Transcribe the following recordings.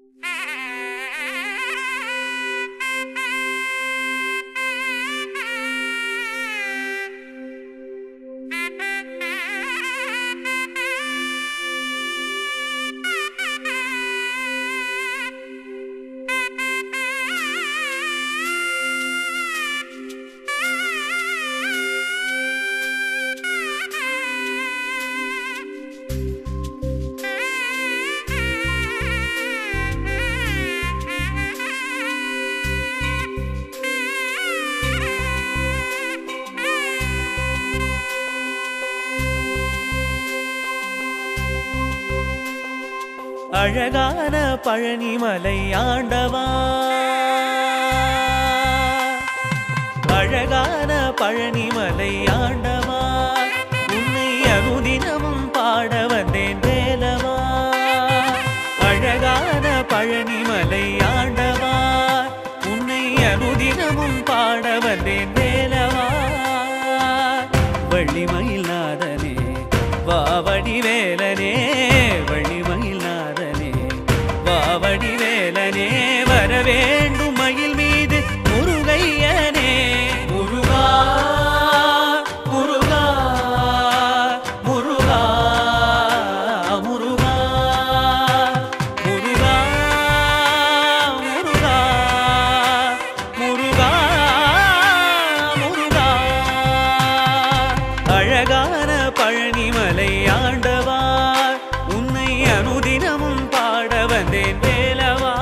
அழகான பழனிமலை ஆண்டவா அழகான பழனிமலை ஆண்டவா உன்னை அனுதினமும் பாட வந்தேன் வேலவா அழகான பழனிமலை ஆண்டவா உன்னை அனுதினமும் பாட வந்தேன் வேலவா வள்ளிமயில் நாதனே வாவடி வேலனே வள்ளிமயில் நாதனே வாவடி வேலனே வர வேண்டும் மயில் மீது முருகையனே முருகா முருகா முருகா முருகா முருகா முருகா முருகா முருகா அழகான பழனிமலை ஆண்டவா உன்னை அனுதினமும் பாட வந்தேன் வேலவா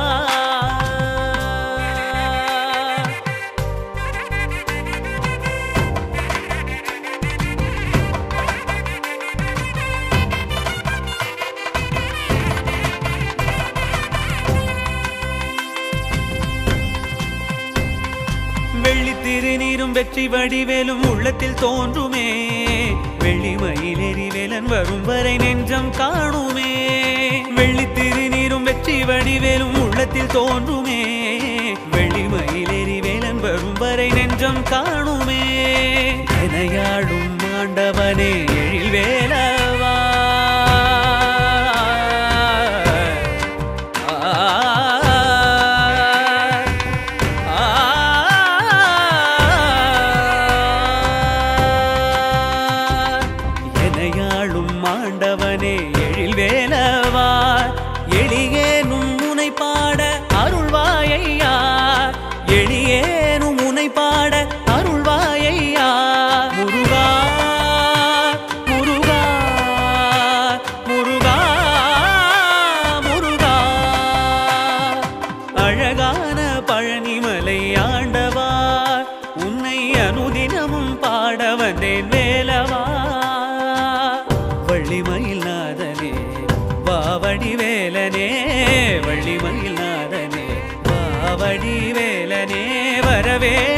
வெள்ளி திருநீரும் வெற்றி வடிவேலும் உள்ளத்தில் தோன்றுமே வெள்ளி மயிலேறி வேலன் வரும் வரை நெஞ்சம் காணுமே வெள்ளி திருநீரும் வெற்றி வடிவேலும் உள்ளத்தில் தோன்றுமே வெள்ளி மயிலேறி வேலன் வரும் வரை நெஞ்சம் காணுமே எனையாடும் ஆண்டவனே எழில் வேலவா ஆ எனையாளும் ஆண்டவனே எழில் வேலவா எளியேனும் முனை பாட அருள்வாயையா எளியேனும் முனை பாட அருள்வாயையா முருகா முருகா முருகா முருகா அழகான பழனிமலை ஆண்டவா உன்னை அனுதினமும் பாட வந்தேன் வேலவா வள்ளிமயில் நாதனே வாவடி வேலனே வள்ளிமயில் நாதனே வாவடி வேலனே வரவே